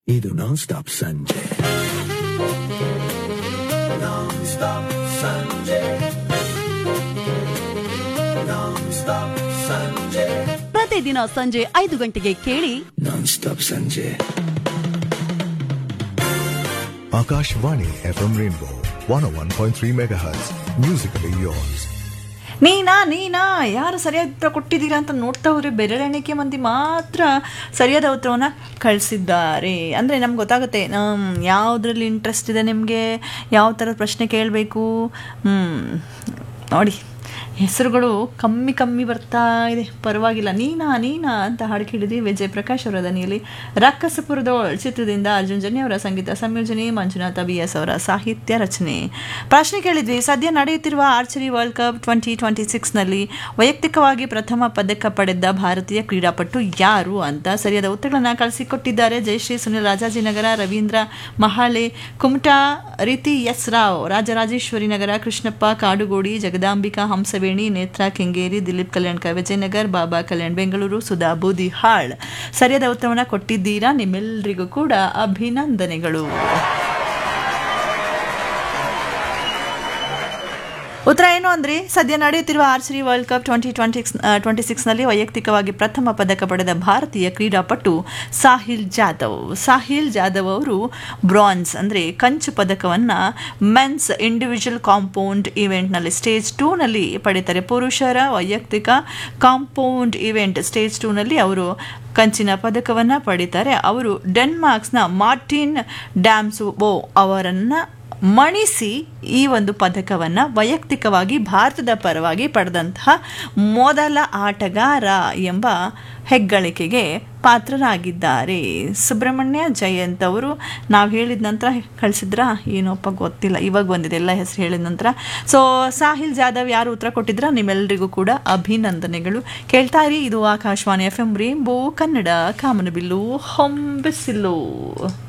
ಇದು ನಾನ್ ಸ್ಟಾಪ್ ಸಂಜೆ ನಾನ್ ಸ್ಟಾಪ್ ಸಂಜೆ ನಾನ್ ಸ್ಟಾಪ್ ಸಂಜೆ ಪ್ರತಿದಿನ ಸಂಜೆ ಐದು ಗಂಟೆಗೆ ಕೇಳಿ ನಾನ್ ಸ್ಟಾಪ್ ಸಂಜೆ Akashvani FM Rainbow 101.3 MHz. Musically yours. ನೀನಾ ನೀನಾ ಯಾರು ಸರಿಯಾದ ಉತ್ತರ ಕೊಟ್ಟಿದ್ದೀರಾ ಅಂತ ನೋಡ್ತಾ ಹೋದ್ರೆ ಬೆರಳೆಣಿಕೆ ಮಂದಿ ಮಾತ್ರ ಸರಿಯಾದ ಉತ್ತರವನ್ನು ಕಳಿಸಿದ್ದಾರೆ ಅಂದರೆ ನಮ್ಗೆ ಗೊತ್ತಾಗುತ್ತೆ ಯಾವುದ್ರಲ್ಲಿ ಇಂಟ್ರೆಸ್ಟ್ ಇದೆ ನಿಮಗೆ ಯಾವ ಥರದ ಪ್ರಶ್ನೆ ಕೇಳಬೇಕು ನೋಡಿ ಹೆಸರುಗಳು ಕಮ್ಮಿ ಕಮ್ಮಿ ಬರ್ತಾ ಇದೆ ಪರವಾಗಿಲ್ಲ ನೀನಾ ನೀನಾ ಅಂತ ಹಾಡು ಕೇಳಿದ್ವಿ ವಿಜಯ್ ಪ್ರಕಾಶ್ ಅವರ ದನಿಯಲ್ಲಿ ರಕ್ಕಸಪುರದೋಳ್ ಚಿತ್ರದಿಂದ ಅರ್ಜುನ್ ಜನಿ ಅವರ ಸಂಗೀತ ಸಂಯೋಜನೆ ಮಂಜುನಾಥ ಬಿ ಎಸ್ ಅವರ ಸಾಹಿತ್ಯ ರಚನೆ ಪ್ರಶ್ನೆ ಕೇಳಿದ್ವಿ ಸದ್ಯ ನಡೆಯುತ್ತಿರುವ archery world cup twenty twenty ಸಿಕ್ಸ್ನಲ್ಲಿ ವೈಯಕ್ತಿಕವಾಗಿ ಪ್ರಥಮ ಪದಕ ಪಡೆದ ಭಾರತೀಯ ಕ್ರೀಡಾಪಟು ಯಾರು ಅಂತ ಸರಿಯಾದ ಉತ್ತರಗಳನ್ನು ಕಳಿಸಿಕೊಟ್ಟಿದ್ದಾರೆ ಜಯಶ್ರೀ ಸುನಿಲ್ ರಾಜಾಜಿನಗರ ರವೀಂದ್ರ ಮಹಾಳೆ ಕುಮಟಾ ರೀತಿ ಎಸ್ ರಾವ್ ರಾಜರಾಜೇಶ್ವರಿ ನಗರ ಕೃಷ್ಣಪ್ಪ ಕಾಡುಗೋಡಿ ಜಗದಾಂಬಿಕಾ ಹಂಸವೇಣಿ ನೇತ್ರ ಕೆಂಗೇರಿ ದಿಲೀಪ್ ಕಲ್ಯಾಣ್ಕ ವಿಜಯನಗರ್ ಬಾಬಾ ಕಲ್ಯಾಣ್ ಬೆಂಗಳೂರು ಸುಧಾ ಬೂದಿಹಾಳ್ ಸರಿಯಾದ ಉತ್ತರವನ್ನು ಕೊಟ್ಟಿದ್ದೀರಾ ನಿಮ್ಮೆಲ್ಲರಿಗೂ ಕೂಡ ಅಭಿನಂದನೆಗಳು ಉತ್ತರ ಏನು ಅಂದರೆ ಸದ್ಯ ನಡೆಯುತ್ತಿರುವ archery world cup twenty twenty twenty ಸಿಕ್ಸ್ನಲ್ಲಿ ವೈಯಕ್ತಿಕವಾಗಿ ಪ್ರಥಮ ಪದಕ ಪಡೆದ ಭಾರತೀಯ ಕ್ರೀಡಾಪಟು ಸಾಹಿಲ್ ಜಾಧವ್ ಸಾಹಿಲ್ ಜಾಧವ್ ಅವರು ಬ್ರಾನ್ಸ್ ಅಂದರೆ ಕಂಚು ಪದಕವನ್ನು ಮೆನ್ಸ್ ಇಂಡಿವಿಜುವಲ್ ಕಾಂಪೌಂಡ್ ಇವೆಂಟ್ನಲ್ಲಿ ಸ್ಟೇಜ್ ಟೂನಲ್ಲಿ ಪಡೀತಾರೆ ಪುರುಷರ ವೈಯಕ್ತಿಕ ಕಾಂಪೌಂಡ್ ಇವೆಂಟ್ ಸ್ಟೇಜ್ ಟೂನಲ್ಲಿ ಅವರು ಕಂಚಿನ ಪದಕವನ್ನು ಪಡೀತಾರೆ ಅವರು ಡೆನ್ಮಾರ್ಕ್ಸ್ನ ಮಾರ್ಟಿನ್ ಡ್ಯಾಮ್ಸುಬೋ ಅವರನ್ನು ಮಣಿಸಿ ಈ ಒಂದು ಪದಕವನ್ನು ವೈಯಕ್ತಿಕವಾಗಿ ಭಾರತದ ಪರವಾಗಿ ಪಡೆದಂತಹ ಮೊದಲ ಆಟಗಾರ ಎಂಬ ಹೆಗ್ಗಳಿಕೆಗೆ ಪಾತ್ರರಾಗಿದ್ದಾರೆ ಸುಬ್ರಹ್ಮಣ್ಯ ಜಯಂತ್ ಅವರು ನಾವು ಹೇಳಿದ ನಂತರ ಕಳಿಸಿದ್ರ ಏನೋಪ್ಪ ಗೊತ್ತಿಲ್ಲ ಇವಾಗ ಬಂದಿದೆ ಎಲ್ಲ ಹೆಸರು ಹೇಳಿದ ನಂತರ ಸೊ ಸಾಹಿಲ್ ಜಾಧವ್ ಯಾರು ಉತ್ತರ ಕೊಟ್ಟಿದ್ರ ನಿಮ್ಮೆಲ್ಲರಿಗೂ ಕೂಡ ಅಭಿನಂದನೆಗಳು ಕೇಳ್ತಾ ಇರಿ ಇದು Akashvani F M rainbow Kannada ಕಾಮನಬಿಲ್ಲು ಹೊಂಬಿಸಿಲ್ಲು